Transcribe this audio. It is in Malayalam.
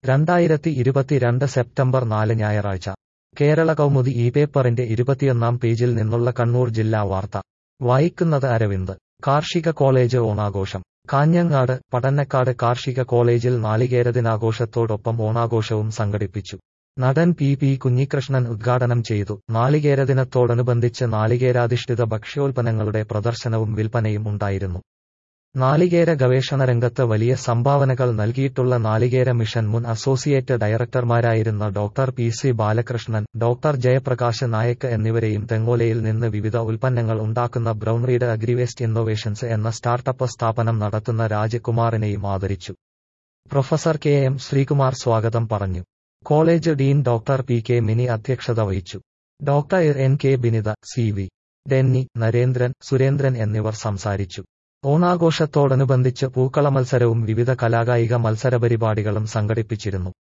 രണ്ടായിരത്തി ഇരുപത്തിരണ്ട് സെപ്റ്റംബർ നാല് ഞായറാഴ്ച കേരള കൗമുദി ഈ പേപ്പറിന്റെ ഇരുപത്തിയൊന്നാം പേജിൽ നിന്നുള്ള കണ്ണൂർ ജില്ലാ വാർത്ത വായിക്കുന്നത് അരവിന്ദ് കാർഷിക കോളേജ് ഓണാഘോഷം കാഞ്ഞങ്ങാട് പടന്നക്കാട് കാർഷിക കോളേജിൽ നാളികേര ദിനാഘോഷത്തോടൊപ്പം ഓണാഘോഷവും സംഘടിപ്പിച്ചു നടൻ പി പി കുഞ്ഞികൃഷ്ണൻ ഉദ്ഘാടനം ചെയ്തു നാളികേര ദിനത്തോടനുബന്ധിച്ച് നാളികേരാധിഷ്ഠിത ഭക്ഷ്യോൽപ്പന്നങ്ങളുടെ പ്രദർശനവും വിൽപ്പനയും ഉണ്ടായിരുന്നു നാളികേര ഗവേഷണ രംഗത്ത് വലിയ സംഭാവനകൾ നൽകിയിട്ടുള്ള നാളികേര മിഷൻ മുൻ അസോസിയേറ്റ് ഡയറക്ടർമാരായിരുന്ന doctor P C Balakrishnan doctor Jayaprakash Naik എന്നിവരെയും തെങ്ങോലയിൽ നിന്ന് വിവിധ ഉൽപ്പന്നങ്ങൾ ഉണ്ടാക്കുന്ന ബ്രൗൺറീഡ് അഗ്രിവേസ്റ്റ് ഇന്നോവേഷൻസ് എന്ന സ്റ്റാർട്ടപ്പ് സ്ഥാപനം നടത്തുന്ന രാജകുമാറിനെയും ആദരിച്ചു പ്രൊഫസർ കെ എം ശ്രീകുമാർ സ്വാഗതം പറഞ്ഞു college dean doctor P K Mini അധ്യക്ഷത വഹിച്ചു doctor N K Binitha C V Denny Narendran Surendran എന്നിവർ സംസാരിച്ചു ഓണാഘോഷത്തോടനുബന്ധിച്ച് പൂക്കള മത്സരവും വിവിധ കലാകായിക മത്സരപരിപാടികളും സംഘടിപ്പിച്ചിരുന്നു